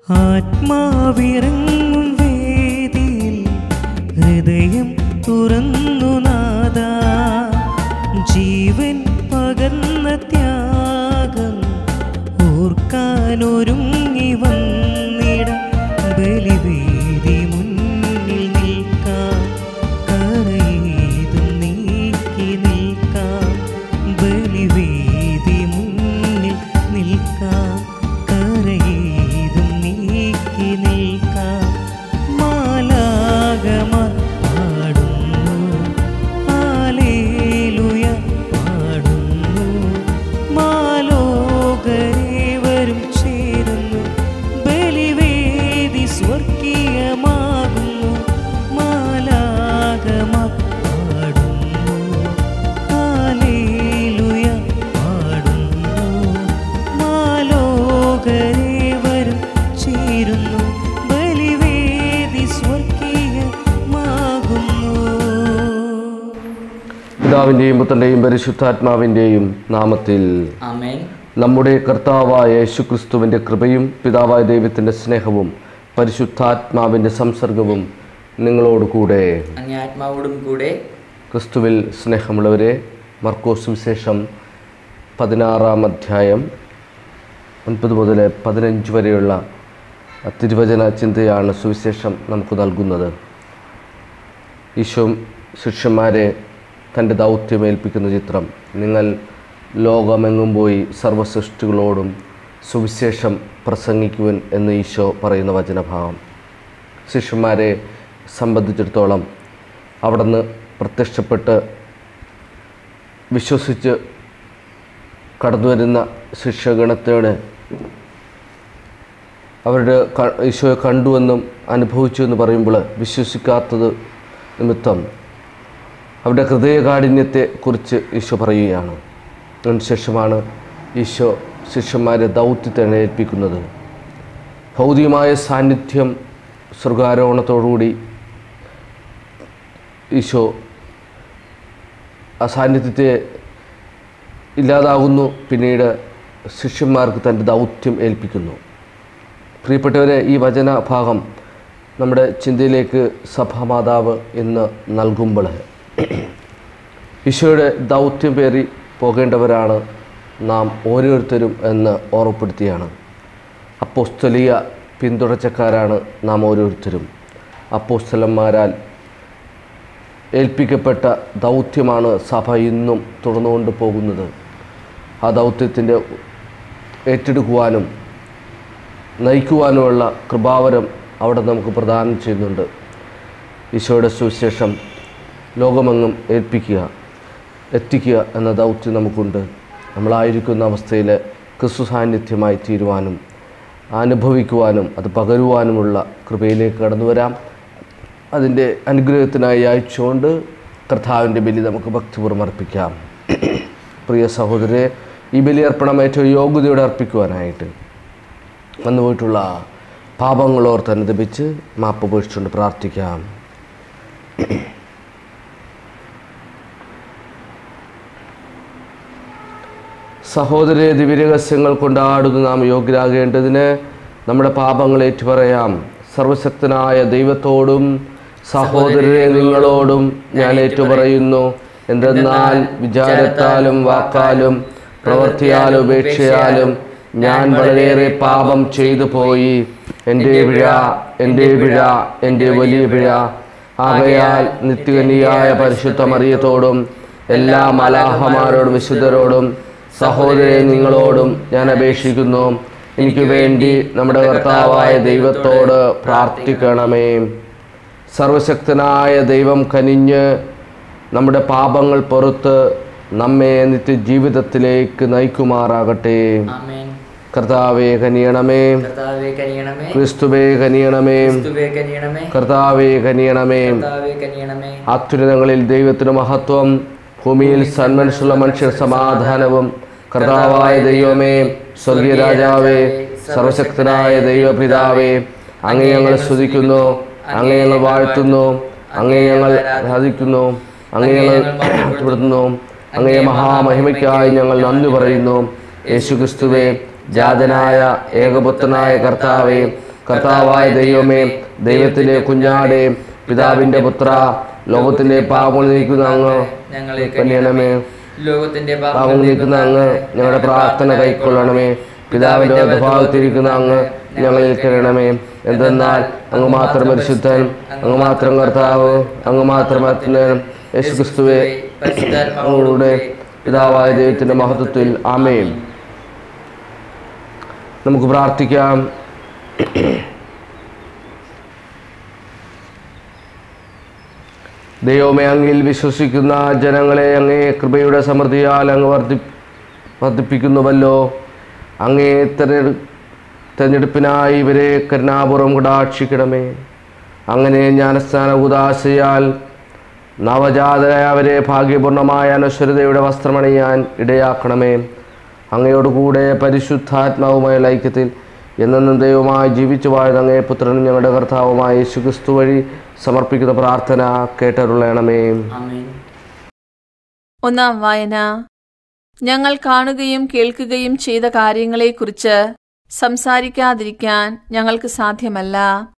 ആത്മാവിറങ്ങും വേദിയിൽ ഹൃദയം തുറന്നു നാദ ജീവൻ പകർന്ന ത്യാഗം ഓർക്കാനൊരുങ്ങി വന്നിട ബലിവേദി മുന്നിൽ നിൽക്കാം കരയേതും നീക്കി നിൽക്കാം ബലിവേദി മുന്നിൽ നിൽക്കാം കരയേതും നീക്കി നിൽക്കാം മാലാകമാർ പാടുന്നു ഹാലേലുയ പാടുന്നു മാലോകരേവരും ചേരുന്നു ബലിവേദി സ്വർഗീയമാകുന്നു മാലാകമാർ പാടുന്നു ഹാലേലുയ പാടുന്നു മാലോകരേവരും ചേരുന്നു ബലിവേദി സ്വർഗീയമാകുന്നു പിതാവിൻ്റെയും പുത്രൻ്റെയും പരിശുദ്ധാത്മാവിൻ്റെയും നാമത്തിൽ ആമേൻ നമ്മുടെ കർത്താവായ യേശുക്രിസ്തുവിൻ്റെ കൃപയും പിതാവായ ദൈവത്തിൻ്റെ സ്നേഹവും പരിശുദ്ധാത്മാവിൻ്റെ സംസർഗവും നിങ്ങളോട് കൂടെ അങ്ങേ ആത്മാവോടും കൂടെ ക്രിസ്തുവിൽ സ്നേഹമുള്ളവരെ മർക്കോസ് വിശേഷം പതിനാറാം അധ്യായം ഒൻപത് മുതൽ പതിനഞ്ച് വരെയുള്ള തിരുവചന ചിന്തയാണ് സുവിശേഷം നമുക്ക് നൽകുന്നത് ഈശോ ശിഷ്യന്മാരെ തൻ്റെ ദൗത്യമേൽപ്പിക്കുന്ന ചിത്രം നിങ്ങൾ ലോകമെങ്ങും പോയി സർവസൃഷ്ടികളോടും സുവിശേഷം പ്രസംഗിക്കുവൻ എന്ന് ഈശോ പറയുന്ന വചനഭാഗം ശിഷ്യന്മാരെ സംബന്ധിച്ചിടത്തോളം അവിടുന്ന് പ്രത്യക്ഷപ്പെട്ട് വിശ്വസിച്ച് കടന്നു വരുന്ന ശിഷ്യഗണത്തോട് അവരുടെ ക- ഈശോയെ കണ്ടുവെന്നും അനുഭവിച്ചു എന്ന് പറയുമ്പോൾ വിശ്വസിക്കാത്തത് നിമിത്തം അവരുടെ ഹൃദയകാഠിന്യത്തെ കുറിച്ച് ഈശോ പറയുകയാണ് അതിനുശേഷമാണ് ഈശോ ശിഷ്യന്മാരെ ദൗത്യത്തെ ഏൽപ്പിക്കുന്നത് ഭൗതികമായ സാന്നിധ്യം സ്വർഗാരോഹണത്തോടുകൂടി ഈശോ ആ സാന്നിധ്യത്തെ ഇല്ലാതാകുന്നു പിന്നീട് ശിഷ്യന്മാർക്ക് തൻ്റെ ദൗത്യം ഏൽപ്പിക്കുന്നു പ്രിയപ്പെട്ടവരെ ഈ വചന ഭാഗം നമ്മുടെ ചിന്തയിലേക്ക് സഭാമാതാവ് എന്ന് നൽകുമ്പോൾ ഈശോയുടെ ദൗത്യം പേറി പോകേണ്ടവരാണ് നാം ഓരോരുത്തരും എന്ന് ഓർമ്മപ്പെടുത്തിയാണ് അപ്പോസ്തലിയ പിന്തുടർച്ചക്കാരാണ് നാം ഓരോരുത്തരും അപ്പോസ്തലന്മാരാൽ ഏൽപ്പിക്കപ്പെട്ട ദൗത്യമാണ് സഭ ഇന്നും തുടർന്നുകൊണ്ട് പോകുന്നത് ആ ദൗത്യത്തിൻ്റെ ഏറ്റെടുക്കുവാനും നയിക്കുവാനുമുള്ള കൃപാവരം അവിടെ നമുക്ക് പ്രദാനം ചെയ്യുന്നുണ്ട് ഈശോയുടെ സുവിശേഷം ലോകമെങ്ങും ഏൽപ്പിക്കുക എത്തിക്കുക എന്ന ദൗത്യം നമുക്കുണ്ട് നമ്മളായിരിക്കുന്ന അവസ്ഥയിൽ ക്രിസ്തു സാന്നിധ്യമായി തീരുവാനും അനുഭവിക്കുവാനും അത് പകരുവാനുമുള്ള കൃപയിലേക്ക് കടന്നു വരാം അതിൻ്റെ അനുഗ്രഹത്തിനായി അയച്ചുകൊണ്ട് കർത്താവിൻ്റെ ബലി നമുക്ക് ഭക്തിപൂർവ്വം അർപ്പിക്കാം പ്രിയ സഹോദരരെ ഈ ബലിയർപ്പണം ഏറ്റവും യോഗ്യതയോടെ അർപ്പിക്കുവാനായിട്ട് വന്നുപോയിട്ടുള്ള പാപങ്ങളോർത്ത് അനുദപിച്ച് മാപ്പ് ഉപേക്ഷിച്ചുകൊണ്ട് പ്രാർത്ഥിക്കാം സഹോദര ദിവ്യരഹസ്യങ്ങൾ കൊണ്ടാടുന്ന നാം യോഗ്യരാകേണ്ടതിന് നമ്മുടെ പാപങ്ങൾ ഏറ്റുപറയാം സർവശക്തനായ ദൈവത്തോടും സഹോദരരെ നിങ്ങളോടും ഞാൻ ഏറ്റുപറയുന്നു എന്തെന്നാൽ വിചാരത്താലും വാക്കാലും പ്രവൃത്തിയാലും ഉപേക്ഷയാലും ഞാൻ വളരെയേറെ പാപം ചെയ്തു പോയി എൻ്റെ പിഴ എൻ്റെ പിഴ എൻ്റെ വലിയ പിഴ ആകയാൽ നിത്യകന്യായ പരിശുദ്ധ മറിയത്തോടും എല്ലാ മലാഹമാരോടും വിശുദ്ധരോടും സഹോദരൻ നിങ്ങളോടും ഞാൻ അപേക്ഷിക്കുന്നു എനിക്ക് വേണ്ടി നമ്മുടെ കർത്താവായ ദൈവത്തോട് പ്രാർത്ഥിക്കണമേ സർവശക്തനായ ദൈവം കനിഞ്ഞ് നമ്മുടെ പാപങ്ങൾ പുറത്ത് നമ്മെ നിത്യജീവിതത്തിലേക്ക് നയിക്കുമാറാകട്ടെ ആമേൻ കർത്താവെ കനിയണമേ കർത്താവെ കനിയണമേ ക്രിസ്തുവേ കനിയണമേ ക്രിസ്തുവേ കനിയണമേ കർത്താവെ കനിയണമേ കർത്താവെ കനിയണമേ അത്യുന്നതങ്ങളിൽ ദൈവത്തിന് മഹത്വം ഭൂമിയിൽ സന്മനുഷ്യരുള്ള മനുഷ്യർ സമാധാനവും കർത്താവായ ദൈവമേ സ്വർഗീയ രാജാവേ സർവശക്തനായ ദൈവപിതാവേ അങ്ങേ ഞങ്ങൾ സ്തുതിക്കുന്നു അങ്ങേ ഞങ്ങൾ വാഴ്ത്തുന്നു അങ്ങേ ഞങ്ങൾ ആരാധിക്കുന്നു അങ്ങേ ഞങ്ങൾ മഹത്വപ്പെടുത്തുന്നു അങ്ങേ മഹാമഹിമയ്ക്കായി ഞങ്ങൾ നന്ദി പറയുന്നു യേശുക്രിസ്തുവേ ജാതനായ ഏകപുത്രനായ കർത്താവേ കർത്താവായ ദൈവമേ ദൈവത്തിന്റെ കുഞ്ഞാടെ പിതാവിന്റെ പുത്ര ലോകത്തിന്റെ പാപങ്ങൾ നീക്കുന്ന അങ്ങ് ഞങ്ങളെ കല്യാണമേ ലോകത്തിന്റെ പാപങ്ങൾ നീക്കുന്ന അങ്ങ് ഞങ്ങളുടെ പ്രാർത്ഥന കൈക്കൊള്ളണമേ പിതാവിന്റെ വലതുഭാഗത്തിരിക്കുന്ന അങ്ങ് ഞങ്ങളിൽ കരണമേ എന്തെന്നാൽ അങ്ങ് മാത്രം പരിശുദ്ധൻ അങ്ങ് മാത്രം കർത്താവ് അങ്ങ് മാത്രം അത്യുന്നതൻ യേശു ക്രിസ്തുവെ അങ്ങയുടെ പിതാവായ ദൈവത്തിന്റെ മഹത്വത്തിൽ ആമേൻ നമുക്ക് പ്രാർത്ഥിക്കാം ദൈവമേ അങ്ങിൽ വിശ്വസിക്കുന്ന ജനങ്ങളെ അങ്ങേ കൃപയുടെ സമൃദ്ധിയാൽ അങ്ങ് വർദ്ധി വർദ്ധിപ്പിക്കുന്നുവല്ലോ അങ്ങേ തെരഞ്ഞെടു തെരഞ്ഞെടുപ്പിനായി ഇവരെ കരുണാപൂർവം കടാക്ഷിക്കണമേ അങ്ങനെ ജ്ഞാനസ്ഥാന ഉദാശയാൽ നവജാതരായ അവരെ ഭാഗ്യപൂർണമായ അനശ്വരതയുടെ വസ്ത്രമണിയാൻ ഇടയാക്കണമേ അങ്ങയോടുകൂടെ പരിശുദ്ധാത്മാവുമായ ഐക്യത്തിൽ എന്നെന്നും ദൈവമായി ജീവിച്ചു വാഴുന്ന അങ്ങേ പുത്രനും ഞങ്ങളുടെ കർത്താവുമായ യേശുക്രിസ്തു വഴി സമർപ്പിക്കുന്ന പ്രാർത്ഥന കേട്ടരുളയണമേ ആമേൻ ഒന്നാം വായന ഞങ്ങൾ കാണുകയും കേൾക്കുകയും ചെയ്ത കാര്യങ്ങളെക്കുറിച്ച് സംസാരിക്കാതിരിക്കാൻ ഞങ്ങൾക്ക് സാധ്യമല്ല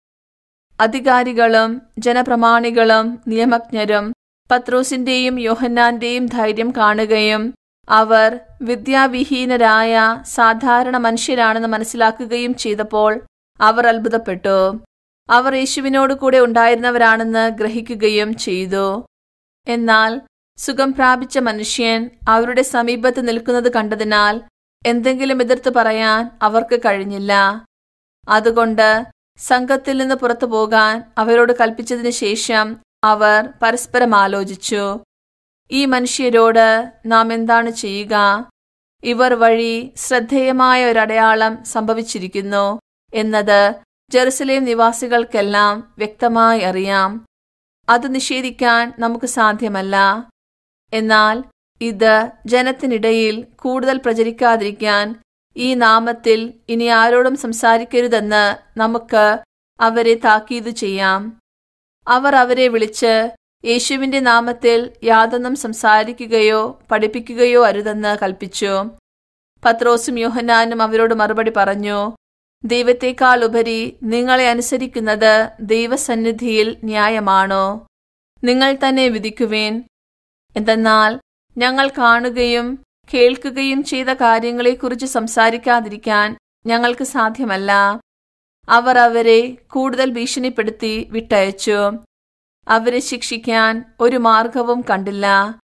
അധികാരികളും ജനപ്രമാണികളും നിയമജ്ഞരും പത്രോസിന്റെയും യോഹന്നാന്റെയും ധൈര്യം കാണുകയും അവർ വിദ്യാവിഹീനരായ സാധാരണ മനുഷ്യരാണെന്ന് മനസ്സിലാക്കുകയും ചെയ്തപ്പോൾ അവർ അത്ഭുതപ്പെട്ടു അവർ യേശുവിനോട് കൂടെ ഉണ്ടായിരുന്നവരാണെന്ന് ഗ്രഹിക്കുകയും ചെയ്തു എന്നാൽ സുഖം പ്രാപിച്ച മനുഷ്യൻ അവരുടെ സമീപത്ത് നിൽക്കുന്നത് കണ്ടതിനാൽ എന്തെങ്കിലും എതിർത്ത് പറയാൻ അവർക്ക് കഴിഞ്ഞില്ല അതുകൊണ്ട് സംഘത്തിൽ നിന്ന് പുറത്തു പോകാൻ അവരോട് കൽപ്പിച്ചതിനു ശേഷം അവർ പരസ്പരം ആലോചിച്ചു ഈ മനുഷ്യരോട് നാം എന്താണ് ചെയ്യുക ഇവർ വഴി ശ്രദ്ധേയമായ ഒരടയാളം സംഭവിച്ചിരിക്കുന്നു എന്നത് ജെറുസലേം നിവാസികൾക്കെല്ലാം വ്യക്തമായി അറിയാം അത് നിഷേധിക്കാൻ നമുക്ക് സാധ്യമല്ല എന്നാൽ ഇത് ജനത്തിനിടയിൽ കൂടുതൽ പ്രചരിക്കാതിരിക്കാൻ ഈ നാമത്തിൽ ഇനി ആരോടും സംസാരിക്കരുതെന്ന് നമുക്ക് അവരെ താക്കീത് ചെയ്യാം അവർ അവരെ വിളിച്ച് യേശുവിന്റെ നാമത്തിൽ യാതൊന്നും സംസാരിക്കുകയോ പഠിപ്പിക്കുകയോ അരുതെന്ന് കൽപ്പിച്ചു പത്രോസും യോഹന്നാനും അവരോട് മറുപടി പറഞ്ഞു ദൈവത്തെക്കാൾ ഉപരി നിങ്ങളെ അനുസരിക്കുന്നത് ദൈവസന്നിധിയിൽ ന്യായമാണോ നിങ്ങൾ തന്നെ വിധിക്കുവേൻ എന്തെന്നാൽ ഞങ്ങൾ കാണുകയും കേൾക്കുകയും ചെയ്ത കാര്യങ്ങളെക്കുറിച്ച് സംസാരിക്കാതിരിക്കാൻ ഞങ്ങൾക്ക് സാധ്യമല്ല അവർ അവരെ കൂടുതൽ ഭീഷണിപ്പെടുത്തി വിട്ടയച്ചു അവരെ ശിക്ഷിക്കാൻ ഒരു മാർഗവും കണ്ടില്ല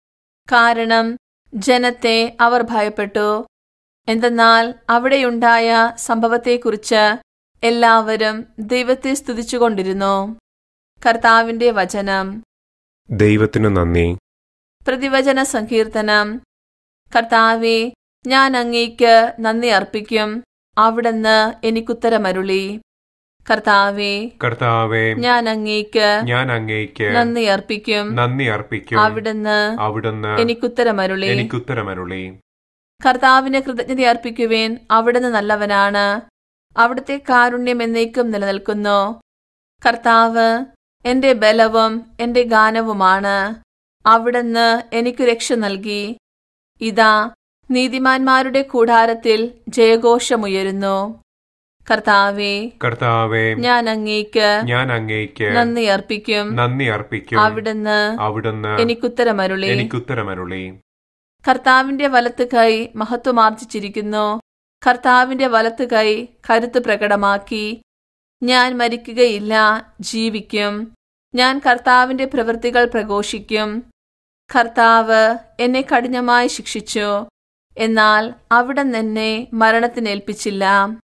കാരണം ജനത്തെ അവർ ഭയപ്പെട്ടു എന്തെന്നാൽ അവിടെയുണ്ടായ സംഭവത്തെക്കുറിച്ച് എല്ലാവരും ദൈവത്തെ സ്തുതിച്ചുകൊണ്ടിരുന്നു കർത്താവിന്റെ വചനം ദൈവത്തിനു നന്ദി പ്രതിവചന സങ്കീർത്തനം കർത്താവെ ഞാൻ അങ്ങേക്ക് നന്ദി അർപ്പിക്കും അവിടുന്ന് എനിക്കുത്തരമരുളി കർത്താവെ കർത്താവെ ഞാൻ അങ്ങേക്ക് ഞാൻ അങ്ങേക്ക് നന്ദി അർപ്പിക്കും നന്ദി അർപ്പിക്കും അവിടുന്ന് അവിടുന്ന് എനിക്കുത്തരമരുളി എനിക്കുത്തരമരുളി കർത്താവിന് കൃതജ്ഞത അർപ്പിക്കുവേൻ അവിടുന്ന് നല്ലവനാണ് അവിടുത്തെ കാരുണ്യം എന്നേക്കും നിലനിൽക്കുന്നു കർത്താവ് എന്റെ ബലവും എന്റെ ഗാനവുമാണ് അവിടുന്ന് എനിക്കു രക്ഷ നൽകി ഇതാ നീതിമാന്മാരുടെ കൂടാരത്തിൽ ജയഘോഷമുയരുന്നു കർത്താവെ കർത്താവെ ഞാൻ അങ്ങേക്ക് ഞാൻ അങ്ങേക്ക് നന്ദി അർപ്പിക്കും നന്ദി അർപ്പിക്കും അവിടുന്ന് അവിടുന്ന് എനിക്കുത്തരമരുളി എനിക്കുത്തരമരുളി കർത്താവിന്റെ വലത്ത് കൈ മഹത്വമാർജിച്ചിരിക്കുന്നു കർത്താവിന്റെ വലത്ത് കൈ കരുത്ത് പ്രകടമാക്കി ഞാൻ മരിക്കുകയില്ല ജീവിക്കും ഞാൻ കർത്താവിന്റെ പ്രവൃത്തികൾ പ്രഘോഷിക്കും കർത്താവ് എന്നെ കഠിനമായി ശിക്ഷിച്ചു എന്നാൽ അവിടെ എന്നെ മരണത്തിനേൽപ്പിച്ചില്ല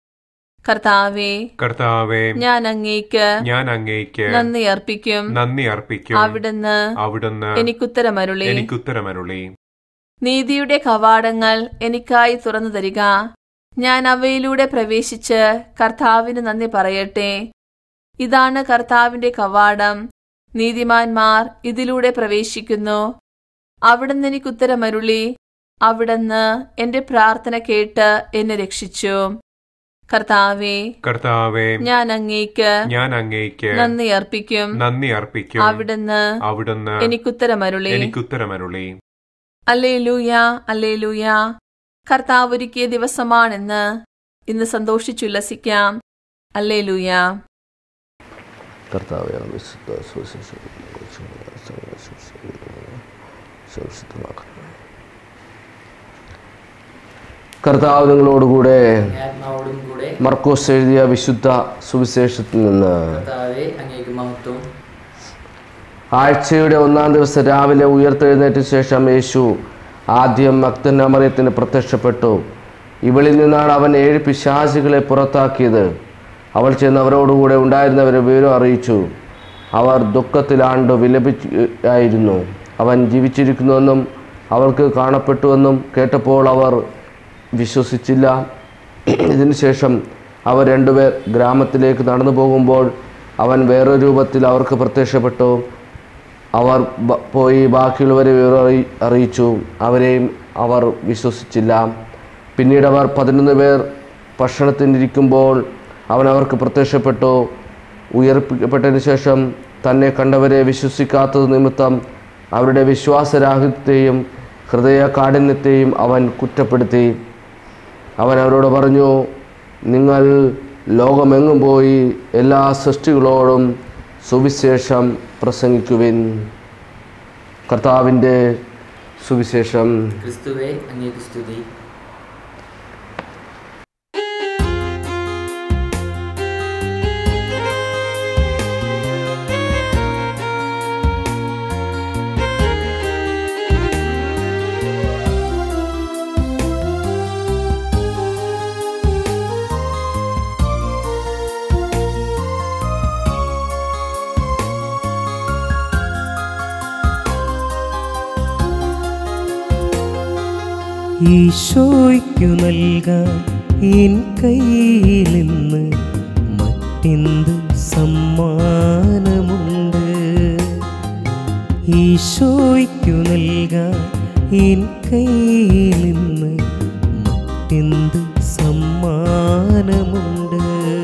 കർത്താവെ കർത്താവെ ഞാൻ അങ്ങേക്ക് ഞാൻ അങ്ങേക്ക് നന്ദി അർപ്പിക്കും നന്ദി അർപ്പിക്കും അവിടുന്ന് അവിടുന്ന് എനിക്കുത്തരമരുളി എനിക്കുത്തരമരുളി നീതിയുടെ കവാടങ്ങൾ എനിക്കായി തുറന്നു തരിക ഞാൻ അവയിലൂടെ പ്രവേശിച്ച് കർത്താവിന് നന്ദി പറയട്ടെ ഇതാണ് കർത്താവിന്റെ കവാടം നീതിമാന്മാർ ഇതിലൂടെ പ്രവേശിക്കുന്നു അവിടുന്ന് എനിക്കുത്തരമരുളി അവിടുന്ന് എന്റെ പ്രാർത്ഥന കേട്ട് എന്നെ രക്ഷിച്ചു കർത്താവെ കർത്താവെ ഞാൻ അങ്ങേക്ക് ഞാൻ അങ്ങേക്ക് നന്ദി അർപ്പിക്കും നന്ദി അർപ്പിക്കും അവിടുന്ന് അവിടുന്ന് എനിക്കുത്തരമരുളി എനിക്കുത്തരമരുളി അല്ലേലൂയ അല്ലേലൂയ കർത്താവ് ഒരുക്കിയ ദിവസമാണെന്ന് ഇന്ന് സന്തോഷിച്ചുല്ലസിക്കാം അല്ലേലൂയ കർത്താവെ വിശുദ്ധ സുവിശേഷം സുരക്ഷിതമാക്കണം കർത്താവ് നിങ്ങളോടുകൂടെ അങ്ങേ ആത്മാവോടും കൂടെ മർക്കോസ് എഴുതിയ വിശുദ്ധ സുവിശേഷത്തിൽ നിന്ന് കർത്താവെ അങ്ങേക്ക് മഹത്വം ആഴ്ചയുടെ ഒന്നാം ദിവസം രാവിലെ ഉയർത്തെഴുന്നേറ്റ ശേഷം യേശു ആദ്യം മക്തന്നമറിയത്തിന് പ്രത്യക്ഷപ്പെട്ടു ഇവളിൽ നിന്നാണ് അവൻ ഏഴ് പിശാചികളെ പുറത്താക്കിയത് അവൾ ചെന്ന് അവരോടുകൂടെ ഉണ്ടായിരുന്നവരെ വിവരം അറിയിച്ചു അവർ ദുഃഖത്തിലാണ്ട് വിലപിച്ചായിരുന്നു അവൻ ജീവിച്ചിരിക്കുന്നുവെന്നും അവർക്ക് കാണപ്പെട്ടുവെന്നും കേട്ടപ്പോൾ അവർ വിശ്വസിച്ചില്ല ഇതിനുശേഷം അവർ രണ്ടുപേർ ഗ്രാമത്തിലേക്ക് നടന്നു പോകുമ്പോൾ അവൻ വേറൊരു രൂപത്തിൽ അവർക്ക് പ്രത്യക്ഷപ്പെട്ടു അവർ ബ- പോയി ബാക്കിയുള്ളവരെ വിവരം അറിയി- അറിയിച്ചു അവരെയും അവർ വിശ്വസിച്ചില്ല പിന്നീട് അവർ പതിനൊന്ന് പേർ ഭക്ഷണത്തിനിരിക്കുമ്പോൾ അവൻ അവർക്ക് പ്രത്യക്ഷപ്പെട്ടു ഉയർപ്പിക്കപ്പെട്ടതിന് ശേഷം തന്നെ കണ്ടവരെ വിശ്വസിക്കാത്തത് നിമിത്തം അവരുടെ വിശ്വാസരാഹിത്യത്തെയും ഹൃദയ കാഠിന്യത്തെയും അവൻ കുറ്റപ്പെടുത്തി അവൻ അവരോട് പറഞ്ഞു നിങ്ങൾ ലോകമെങ്ങും പോയി എല്ലാ സൃഷ്ടികളോടും സുവിശേഷം പ്രസംഗിക്കുവിൻ കർത്താവിൻ്റെ സുവിശേഷം ക്രിസ്തുവെ അങ്ങേക്ക് സ്തുതി ഈശോയ്ക്കു നൽകാൻ എൻ കയ്യിൽ നിന്ന് മറ്റെന്ത് സമ്മാനമുണ്ട് ഈശോയ്ക്കു നൽകാൻ എൻ കയ്യിൽ നിന്ന് മറ്റെന്ത് സമ്മാനമുണ്ട്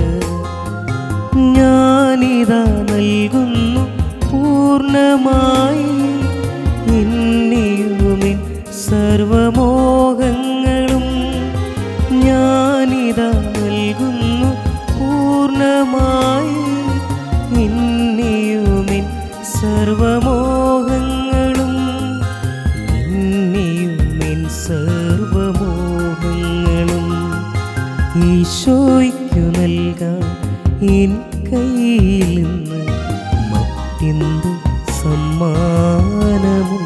ഞാനിതാ നൽകുന്നു പൂർണ്ണമായി എന്നെയുമിൻ സർവമോഹങ്ങളും ഞാനിതാ നൽകുന്നു പൂർണ്ണമായി എന്നെയുമിൻ സർവമോഹങ്ങളും എന്നെയുമിൻ സർവമോഹങ്ങളും ഈശോയ്ക്കു നൽകാൻ എൻ കയ്യിൽ നിന്ന് മറ്റെന്ത് സമ്മാനമുണ്ട്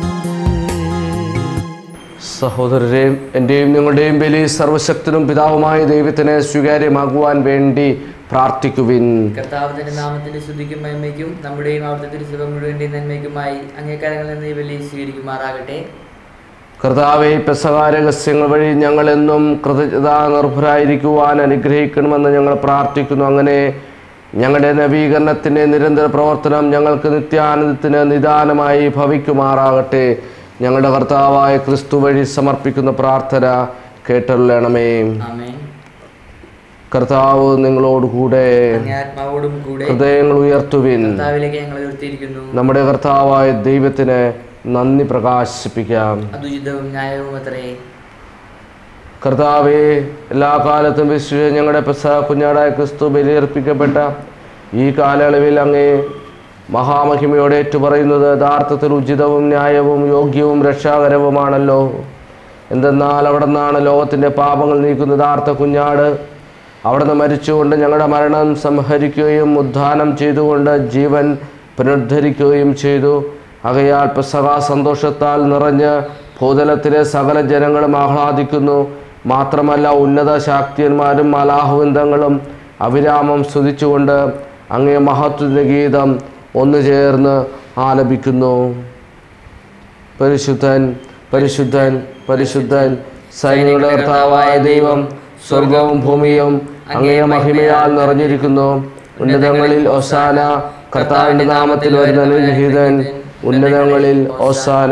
സഹോദരരെ എൻ്റെയും നിങ്ങളുടെയും ബലി സർവശക്തനും പിതാവുമായ ദൈവത്തിന് സ്വീകാര്യമാകുവാൻ വേണ്ടി പ്രാർത്ഥിക്കുവിൻ കർത്താവിന്റെ നാമത്തിന്റെ സ്തുതിക്കും മഹിമയ്ക്കും നമ്മുടെയും അവിടുത്തെ തിരുസഭ മുഴുവന്റെ നന്മയ്ക്കുമായി അങ്ങേക്കാരങ്ങളിൽ നിന്ന് ഈ ബലി സ്വീകരിക്കുമാറാകട്ടെ കർത്താവെ പെസകാരഹസ്യങ്ങൾ വഴി ഞങ്ങളെന്നും കൃതജ്ഞതാ നിർഭരായിരിക്കുവാൻ അനുഗ്രഹിക്കണമെന്ന് ഞങ്ങൾ പ്രാർത്ഥിക്കുന്നു അങ്ങനെ ഞങ്ങളുടെ നവീകരണത്തിൻ്റെ നിരന്തര പ്രവർത്തനം ഞങ്ങൾക്ക് നിത്യാനന്ദത്തിന് നിദാനമായി ഭവിക്കുമാറാകട്ടെ ഞങ്ങളുടെ കർത്താവായ ക്രിസ്തു വഴി സമർപ്പിക്കുന്ന പ്രാർത്ഥന കേട്ടൊള്ളണമേ ആമേൻ കർത്താവ് നിങ്ങളോടുകൂടെ അങ്ങേ ആത്മാവോടും കൂടെ ഹൃദയങ്ങൾ ഉയർത്തുവിൻ കർത്താവിലേക്ക് ഞങ്ങൾ ഉയർത്തിയിരിക്കുന്നു നമ്മുടെ കർത്താവായ ദൈവത്തിന് നന്ദി പ്രകാശിപ്പിക്കാം അതുചിതവും ന്യായവും അത്രേ കർത്താവെ എല്ലാ കാലത്തും വിശ്വസിച്ച് ഞങ്ങളുടെ പെസ കുഞ്ഞാടായ ക്രിസ്തു ബലിയർപ്പിക്കപ്പെട്ട ഈ കാലയളവിൽ അങ്ങേ മഹാമഹിമയോടെ ഏറ്റുപറയുന്നത് യഥാർത്ഥത്തിൽ ഉചിതവും ന്യായവും യോഗ്യവും രക്ഷാകരവുമാണല്ലോ എന്തെന്നാൽ അവിടെ നിന്നാണ് ലോകത്തിൻ്റെ പാപങ്ങൾ നീക്കുന്ന യഥാർത്ഥ കുഞ്ഞാട് അവിടുന്ന് മരിച്ചുകൊണ്ട് ഞങ്ങളുടെ മരണം സംഹരിക്കുകയും ഉദ്ധാനം ചെയ്തുകൊണ്ട് ജീവൻ പുനരുദ്ധരിക്കുകയും ചെയ്തു ആകയാൽ പെസക സന്തോഷത്താൽ നിറഞ്ഞ് ഭൂതലത്തിലെ സകല ജനങ്ങളും ആഹ്ലാദിക്കുന്നു മാത്രമല്ല ഉന്നത ശാക്തിയന്മാരും മലാഹുവിന്ദങ്ങളും അവിരാമം സ്തുതിച്ചുകൊണ്ട് അങ്ങേ മഹത്വത്തിന്റെ ഗീതം ഒന്നു ചേർന്ന് ആലപിക്കുന്നു പരിശുദ്ധൻ പരിശുദ്ധൻ പരിശുദ്ധൻ സൈനികളുടെ കർത്താവായ ദൈവം സ്വർഗവും ഭൂമിയും അങ്ങേ മഹിമയാൽ നിറഞ്ഞിരിക്കുന്നു ഉന്നതങ്ങളിൽ ഒസാന കർത്താവിന്റെ നാമത്തിൽ വരുന്ന അനുഗ്രഹീതൻ ഉന്നതങ്ങളിൽ ഒസാന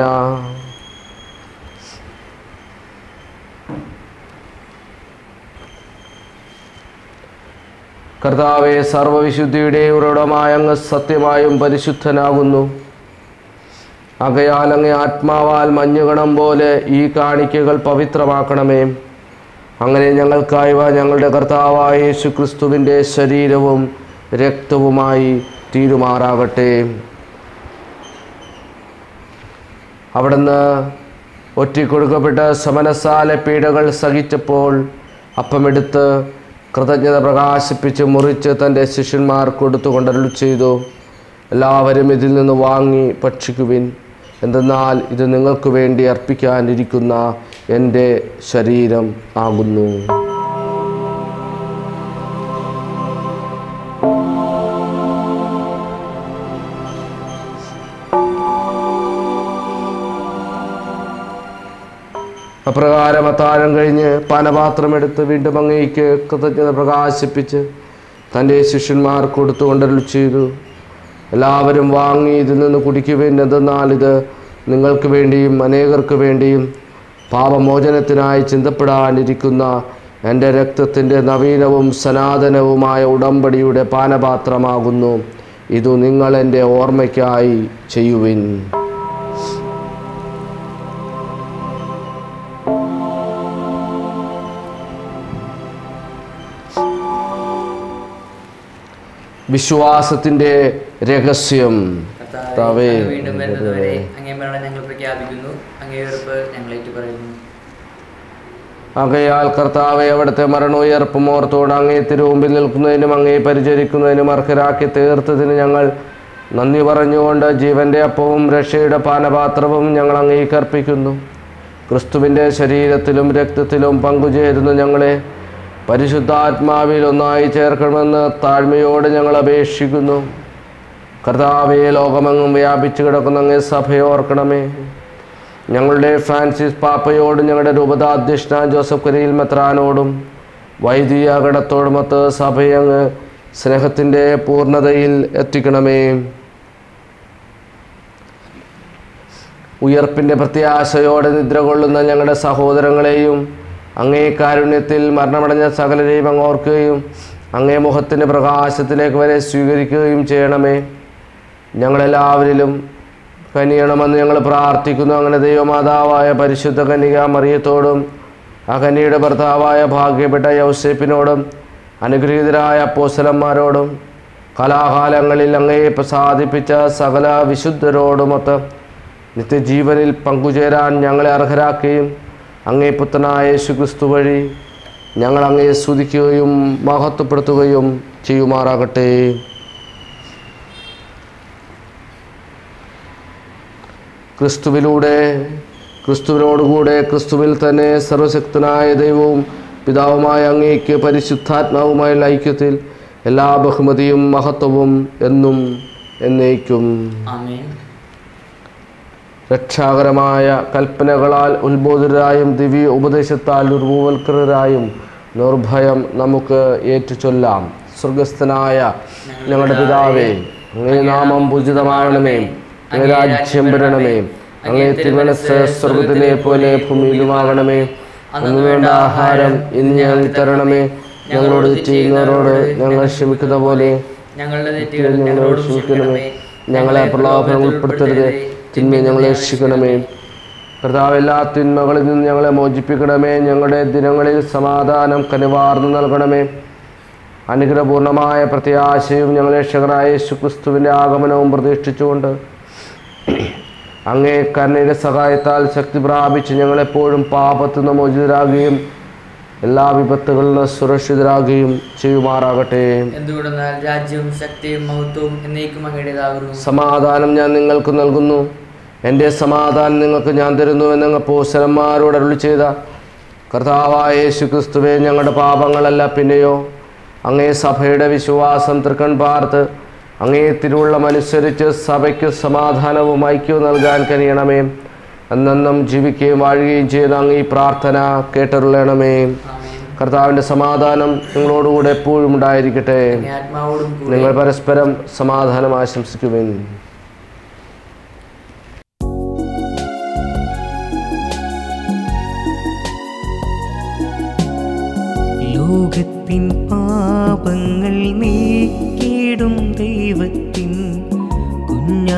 കർത്താവെ സർവവിശുദ്ധിയുടെ ഉറവിടമായ അങ്ങ് സത്യമായും പരിശുദ്ധനാകുന്നു ആകയാൽ അങ്ങ് ആത്മാവാൽ മഞ്ഞുകണം പോലെ ഈ കാണിക്കകൾ പവിത്രമാക്കണമേ അങ്ങനെ ഞങ്ങൾക്കായവ ഞങ്ങളുടെ കർത്താവായ യേശു ക്രിസ്തുവിൻ്റെ ശരീരവും രക്തവുമായി തീരുമാറാകട്ടെ അവിടുന്ന് ഒറ്റിക്കൊടുക്കപ്പെട്ട സമനസാല പീഡകൾ സഹിച്ചപ്പോൾ അപ്പമെടുത്ത് കൃതജ്ഞത പ്രകാശിപ്പിച്ച് മുറിച്ച് തൻ്റെ ശിഷ്യന്മാർ കൊടുത്തുകൊണ്ടരുൾ ചെയ്തു എല്ലാവരും ഇതിൽ നിന്ന് വാങ്ങി ഭക്ഷിക്കുവിൻ എന്തെന്നാൽ ഇത് നിങ്ങൾക്ക് വേണ്ടി അർപ്പിക്കാനിരിക്കുന്ന എൻ്റെ ശരീരം ആകുന്നു അപ്രകാരം അത്താഴം കഴിഞ്ഞ് പാനപാത്രമെടുത്ത് വീണ്ടും അങ്ങേക്ക് കൃതജ്ഞത പ്രകാശിപ്പിച്ച് തൻ്റെ ശിഷ്യന്മാർ കൊടുത്തുകൊണ്ടരുൾ ചെയ്തു എല്ലാവരും വാങ്ങി ഇതിൽ നിന്ന് കുടിക്കുവിൻ എന്തെന്നാൽ ഇത് നിങ്ങൾക്ക് വേണ്ടിയും അനേകർക്ക് വേണ്ടിയും പാപമോചനത്തിനായി ചിന്തപ്പെടാനിരിക്കുന്ന എൻ്റെ രക്തത്തിൻ്റെ നവീനവും സനാതനവുമായ ഉടമ്പടിയുടെ പാനപാത്രമാകുന്നു ഇതു നിങ്ങൾ എൻ്റെ ഓർമ്മയ്ക്കായി ചെയ്യുവിൻ വിശ്വാസത്തിൻ്റെ രഹസ്യം കർത്താവേ, കർത്താവേ, അങ്ങ് വീണ്ടും വരുന്നതുവരെ അങ്ങേ മരണം ഞങ്ങൾ പ്രഖ്യാപിക്കുന്നു അങ്ങേ ഉറപ്പ് ഞങ്ങൾ ഏറ്റുപറയുന്നു ആകയാൽ കർത്താവെ അവിടുത്തെ മരണോയർപ്പും ഓർത്തോട് അങ്ങേ തിരുമുമ്പിൽ നിൽക്കുന്നതിനും അങ്ങേ പരിചരിക്കുന്നതിനും അർഹരാക്കി തീർത്തതിന് ഞങ്ങൾ നന്ദി പറഞ്ഞുകൊണ്ട് ജീവന്റെ അപ്പവും രക്ഷയുടെ പാനപാത്രവും ഞങ്ങൾ അങ്ങേക്ക് അർപ്പിക്കുന്നു ക്രിസ്തുവിൻ്റെ ശരീരത്തിലും രക്തത്തിലും പങ്കുചേരുന്ന ഞങ്ങളെ പരിശുദ്ധാത്മാവിൽ ഒന്നായി ചേർക്കണമെന്ന് താഴ്മയോടെ ഞങ്ങൾ അപേക്ഷിക്കുന്നു കർത്താവെ ലോകമെങ്ങും വ്യാപിച്ചു കിടക്കുന്ന അങ്ങേ സഭയെ ഓർക്കണമേ ഞങ്ങളുടെ ഫ്രാൻസിസ് പാപ്പയോടും ഞങ്ങളുടെ രൂപതാധ്യക്ഷന ജോസഫ് കരിയിൽ മെത്രാനോടും വൈദിക ഗണത്തോടുമൊത്ത് സഭയെ അങ്ങ് സ്നേഹത്തിൻ്റെ പൂർണ്ണതയിൽ എത്തിക്കണമേ ഉയർപ്പിൻ്റെ പ്രത്യാശയോടെ നിദ്ര കൊള്ളുന്ന ഞങ്ങളുടെ സഹോദരങ്ങളെയും അങ്ങേ കാരുണ്യത്തിൽ മരണമടഞ്ഞ സകലരെയും അങ്ങ് ഓർക്കുകയും അങ്ങേ മുഖത്തിൻ്റെ പ്രകാശത്തിലേക്ക് വരെ സ്വീകരിക്കുകയും ചെയ്യണമേ ഞങ്ങളെല്ലാവരിലും കനിയണമെന്ന് ഞങ്ങൾ പ്രാർത്ഥിക്കുന്നു അങ്ങനെ ദൈവമാതാവായ പരിശുദ്ധ കന്യക മറിയത്തോടും ആ കന്യയുടെ ഭർത്താവായ ഭാഗ്യപ്പെട്ട യൗസേപ്പിനോടും അനുഗ്രഹീതരായ അപ്പോസലന്മാരോടും കലാകാലങ്ങളിൽ അങ്ങയെ പ്രസാദിപ്പിച്ച സകല വിശുദ്ധരോടുമൊത്ത് നിത്യജീവനിൽ പങ്കുചേരാൻ ഞങ്ങളെ അർഹരാക്കുകയും അങ്ങേ പുത്രനായ യേശു ക്രിസ്തു വഴി ഞങ്ങൾ അങ്ങയെ സ്തുതിക്കുകയും മഹത്വപ്പെടുത്തുകയും ചെയ്യുമാറാകട്ടെ ക്രിസ്തുവിലൂടെ ക്രിസ്തുവിനോടുകൂടെ ക്രിസ്തുവിൽ തന്നെ സർവശക്തനായ ദൈവവും പിതാവുമായ അങ്ങേക്ക് പരിശുദ്ധാത്മാവുമായുള്ള ഐക്യത്തിൽ എല്ലാ ബഹുമതിയും മഹത്വവും എന്നും എന്നേക്കും ആമേൻ രക്ഷാകരമായ കൽപ്പനകളാൽ ഉത്ബോധിതരായും ദിവ്യ ഉപദേശത്താൽ രൂപവൽക്കൃതരായും നിർഭയം നമുക്ക് ഏറ്റുചൊല്ലാം സ്വർഗസ്ഥനായ ഞങ്ങളുടെ പിതാവേ അങ്ങേ നാമം പൂജിതമാകണമേ അങ്ങേ രാജ്യം വരണമേ അങ്ങേ തിരുമനസ് സ്വർഗത്തിലെ പോലെ ഭൂമിയിലുമാകണമേ അന്ന് വേണ്ട ആഹാരം ഇന്ന് ഞങ്ങൾക്ക് തരണമേ ഞങ്ങളോട് ചെയ്യുന്നവരോട് ഞങ്ങൾ ക്ഷമിക്കുന്ന പോലെ ഞങ്ങളുടെ തെറ്റുകൾ ഞങ്ങളോട് ക്ഷമിക്കണമേ ഞങ്ങളെ പ്രലോഭനം ഉൾപ്പെടുത്തരുത് തിന്മയെ ഞങ്ങളെ രക്ഷിക്കണമേ കർത്താവ് എല്ലാ തിന്മകളിൽ നിന്ന് ഞങ്ങളെ മോചിപ്പിക്കണമേ ഞങ്ങളുടെ ദിനങ്ങളിൽ സമാധാനം കനിവാർന്നു നൽകണമേ അനുഗ്രഹപൂർണമായ പ്രത്യാശയും ഞങ്ങളെ രക്ഷകനായ യേശു ക്രിസ്തുവിൻ്റെ ആഗമനവും പ്രതീക്ഷിച്ചുകൊണ്ട് അങ്ങേ കരുണയുടെ സഹായത്താൽ ശക്തി പ്രാപിച്ച് ഞങ്ങളെപ്പോഴും പാപത്തു നിന്ന് മോചിതരാകുകയും എല്ലാ വിപത്തുകളിൽ നിന്ന് സുരക്ഷിതരാകുകയും ചെയ്യുമാറാകട്ടെ എന്തുകൊണ്ടെന്നാൽ രാജ്യവും ശക്തിയും മഹത്വവും എന്നേക്കും അങ്ങയുടേതാകുന്നു സമാധാനം ഞാൻ നിങ്ങൾക്ക് നൽകുന്നു എൻ്റെ സമാധാനം നിങ്ങൾക്ക് ഞാൻ തരുന്നു എന്നങ്ങ് പോസലന്മാരോട് അരുളി ചെയ്ത കർത്താവായ യേശു ക്രിസ്തുവെ ഞങ്ങളുടെ പാപങ്ങളല്ല പിന്നെയോ അങ്ങേ സഭയുടെ വിശ്വാസം തൃക്കൺ പാർത്ത് അങ്ങേ തിരുവുള്ളമനുസരിച്ച് സഭയ്ക്ക് സമാധാനവും ഐക്യവും നൽകാൻ കഴിയണമേ എന്നെന്നും ജീവിക്കുകയും വാഴുകയും ചെയ്യുന്ന അങ്ങ് ഈ പ്രാർത്ഥന കേട്ടരുളണമേ ആമേൻ കർത്താവിൻ്റെ സമാധാനം നിങ്ങളോടുകൂടെ എപ്പോഴും ഉണ്ടായിരിക്കട്ടെ അങ്ങേ ആത്മാവോടും കൂടെ നിങ്ങൾ പരസ്പരം സമാധാനം ആശംസിക്കുവിൻ ലോകത്തിൻ പാപങ്ങൾ നീക്കിടും ദൈവത്തിൻ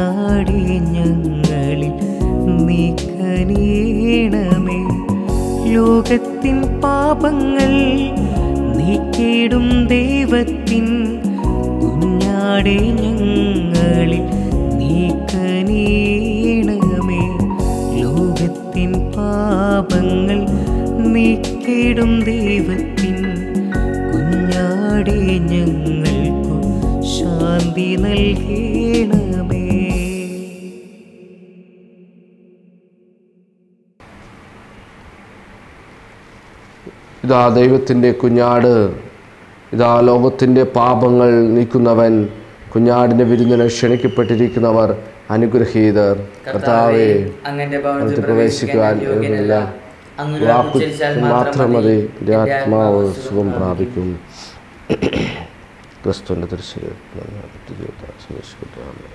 കുഞ്ഞാടി ഞങ്ങളിൽ നീക്കനീണമേ ലോകത്തിൻ പാപങ്ങൾ നീക്കിടും ദൈവത്തിൻ കുഞ്ഞാടെ ഞങ്ങളിൽ നീക്കനീണമേ ലോകത്തിൻ പാപങ്ങൾ നീക്കിടും ദൈവത്തിൻ കുഞ്ഞാടെ ഞങ്ങൾക്കു ശാന്തി നൽകണമേ ഇതാ ദൈവത്തിൻ്റെ കുഞ്ഞാട് ഇതാ ലോകത്തിൻ്റെ പാപങ്ങൾ നീക്കുന്നവൻ കുഞ്ഞാടിൻ്റെ വിരുന്നിന് ക്ഷണിക്കപ്പെട്ടിരിക്കുന്നവർ അനുഗ്രഹീതർ കർത്താവേ അങ്ങന്റെ അടുത്ത് പ്രവേശിക്കുവാൻ യോഗ്യനല്ല വാക്കു മാത്രം മതി എൻ്റെ ആത്മാവ് സുഖം പ്രാപിക്കും ക്രിസ്തുവിൻ്റെ ദൃശ്യം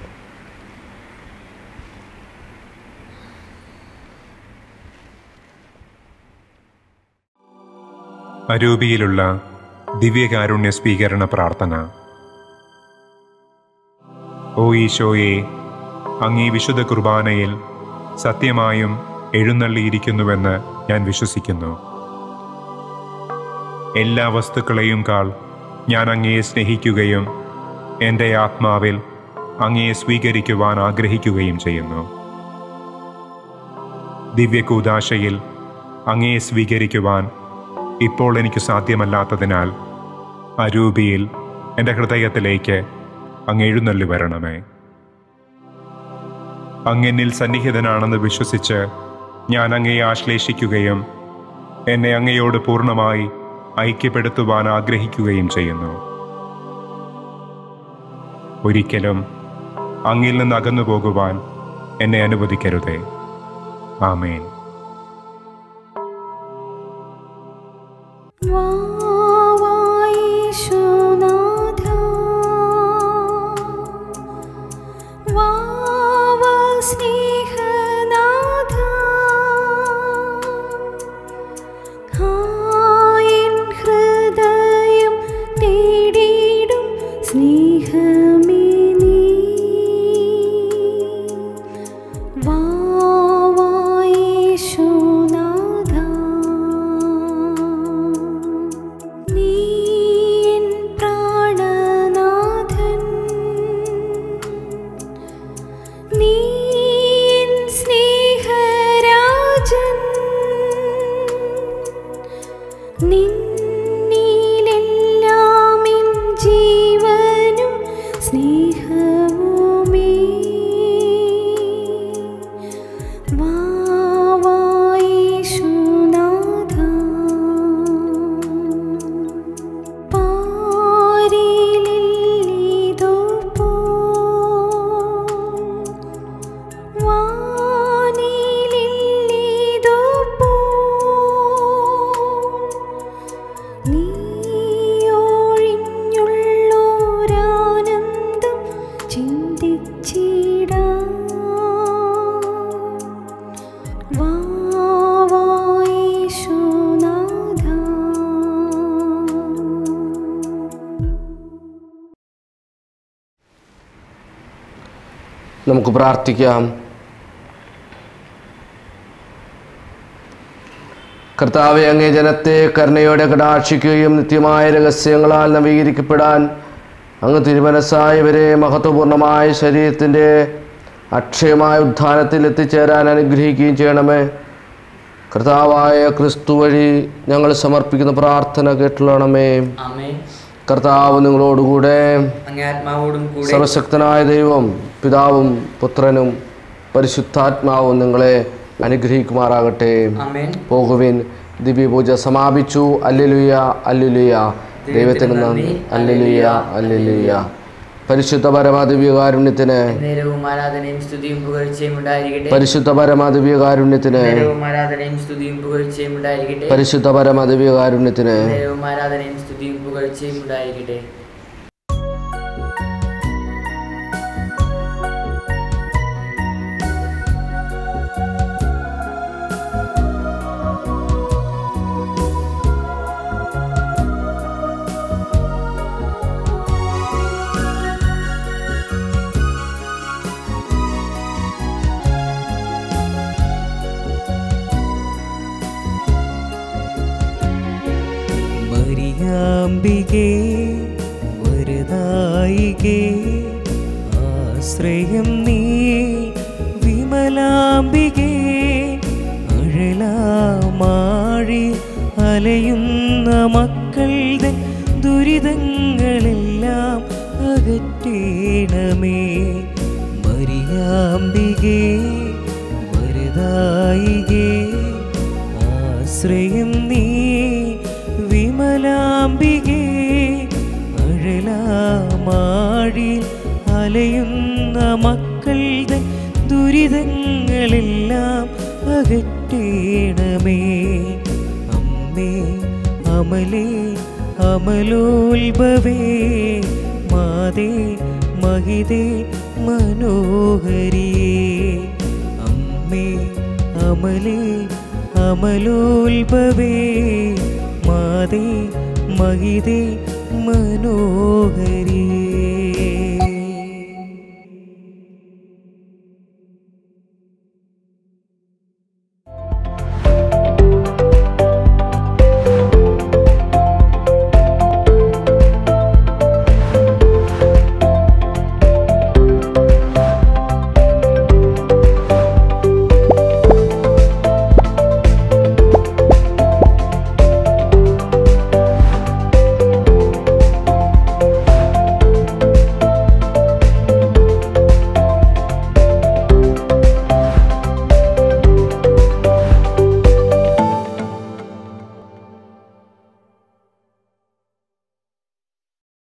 അരൂപിയിലുള്ള ദിവ്യകാരുണ്യ സ്വീകരണ പ്രാർത്ഥന ഓ ഈശോയെ അങ്ങീ വിശുദ്ധ കുർബാനയിൽ സത്യമായും എഴുന്നള്ളിയിരിക്കുന്നുവെന്ന് ഞാൻ വിശ്വസിക്കുന്നു എല്ലാ വസ്തുക്കളെയും കാൾ ഞാൻ അങ്ങയെ സ്നേഹിക്കുകയും എൻ്റെ ആത്മാവിൽ അങ്ങയെ സ്വീകരിക്കുവാൻ ആഗ്രഹിക്കുകയും ചെയ്യുന്നു ദിവ്യകൂദാശയിൽ അങ്ങയെ സ്വീകരിക്കുവാൻ ഇപ്പോൾ എനിക്ക് സാധ്യമല്ലാത്തതിനാൽ അരൂപിയിൽ എൻ്റെ ഹൃദയത്തിലേക്ക് അങ്ങ് എഴുന്നള്ളി വരണമേ അങ്ങെന്നിൽ സന്നിഹിതനാണെന്ന് വിശ്വസിച്ച് ഞാൻ അങ്ങയെ ആശ്ലേഷിക്കുകയും എന്നെ അങ്ങയോട് പൂർണ്ണമായി ഐക്യപ്പെടുത്തുവാൻ ആഗ്രഹിക്കുകയും ചെയ്യുന്നു ഒരിക്കലും അങ്ങിൽ നിന്ന് അകന്നു പോകുവാൻ എന്നെ അനുവദിക്കരുതേ ആമേൻ വാവായേശുനാഥ വാവാ സ്നേഹനാഥ ഹായൻ ഹൃദയം തേടിയിടും സ്നേഹമേ നീ വാവായേശുനാഥ നീ എൻ പ്രാണനാഥൻ നീ എൻ സ്നേഹരാജൻ നിന്നിലെല്ലാം എൻ ജീവനും സ്നേഹവുമേ വാവായേശുനാഥ പാരിലില്ലിതോ പോ വാനിലില്ലിതോ പോ നീയൊഴിഞ്ഞുള്ളോരാനന്ദം ചിന്തിച്ചിടാ വാവായേശുനാഥ നമുക്ക് പ്രാർത്ഥിക്കാം കർത്താവെ അങ്ങേ ജനത്തെ കരുണയോടെ കടാക്ഷിക്കുകയും നിത്യമായ രഹസ്യങ്ങളാൽ നവീകരിക്കപ്പെടാൻ അങ്ങ് തിരുമനസ്സായവരെ മഹത്വപൂർണമായ ശരീരത്തിൻ്റെ അക്ഷയമായ ഉത്ഥാനത്തിൽ എത്തിച്ചേരാൻ അനുഗ്രഹിക്കുകയും ചെയ്യണമേ കർത്താവായ ക്രിസ്തു വഴി ഞങ്ങൾ സമർപ്പിക്കുന്ന പ്രാർത്ഥന കേട്ടുള്ളണമേ ആമേൻ കർത്താവ് നിങ്ങളോടുകൂടെ അങ്ങേ ആത്മാവോടും കൂടെ സർവശക്തനായ ദൈവം പിതാവും പുത്രനും പരിശുദ്ധാത്മാവും നിങ്ങളെ അനുഗ്രഹിക്കുമാറാകട്ടെ ആമേൻ പോകുവിൻ ദിവ്യപൂജ സമാപിച്ചു അല്ലുലുയ അല്ലുലുയ ദൈവത്തിന് നന്ദി അല്ലുലുയ അല്ലുലുയ പരിശുദ്ധ പരമാദിവ്യകാരുണ്യത്തിന് നേരവും ആരാധനയും സ്തുതിയും പുകഴ്ചയും ഉണ്ടായിരിക്കട്ടെ പരിശുദ്ധ പരമാദിവ്യകാരുണ്യത്തിന് നേരവും ആരാധനയും സ്തുതിയും പുകഴ്ചയും ഉണ്ടായിരിക്കട്ടെ പരിശുദ്ധ പരമാദിവ്യകാരുണ്യത്തിന് നേരവും ആരാധനയും സ്തുതിയും പുകഴ്ചയും ഉണ്ടായിരിക്കട്ടെ ും മരിയാമ്പികേ വരദായികേ ആശ്രയം നീ വിമലാംബികേ അഴലാമാഴി അലയുന്ന മക്കളുടെ ദുരിതങ്ങളെല്ലാം അകറ്റേണമേ മരിയാമ്പികേ വരദായികേ ആശ്രയം നീ വിമലാംബികേ അഴലാമാഴി അലയുന്ന മക്കളുടെ ദുരിതങ്ങളെല്ലാം അകറ്റേണമേ അമ്മേ അമലേ അമലോത്ഭവേ മാതേ മഹിതേ മനോഹരിയേ അമ്മേ അമലേ അമലോത്ഭവേ മാതേ മഹിതേ മനോഹരിയേ